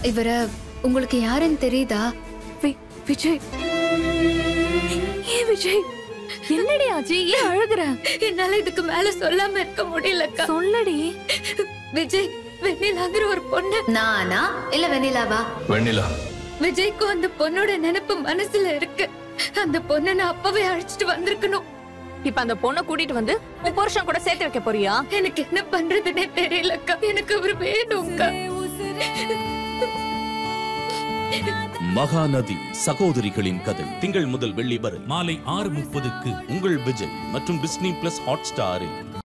இவர உங்களுக்கு யாருன்னு தெரியுதா வி- விஜய் ஏன் விஜய் என்னடி ஆச்சு ஏன் அழுகுற என்னால இதுக்கு மேல சொல்லாம இருக்க முடியலக்கா சொல்லடி விஜய் வெண்ணிலாங்கிற ஒரு பொண்ணு நானா இல்ல வெண்ணிலாவா வெண்ணிலா விஜய்க்கும் அந்த பொண்ணோட நினைப்பு மனசுல இருக்கு அந்த பொண்ணை நான் அப்பவே அழைச்சிட்டு வந்திருக்கணும் இப்ப அந்த பொண்ணை கூட்டிட்டு வந்து உன் புருஷன் கூட சேர்த்து வைக்க போறியா எனக்கு என்ன பண்றதுன்னே தெரியலக்கா எனக்கு அவர் வேணும்க்கா மகாநதி சகோதரிகளின் கதை திங்கள் முதல் வெள்ளி வரை மாலை ஆறு முப்பதுக்கு உங்கள் விஜய் மற்றும் டிஸ்னி பிளஸ் ஹாட் ஸ்டாரில்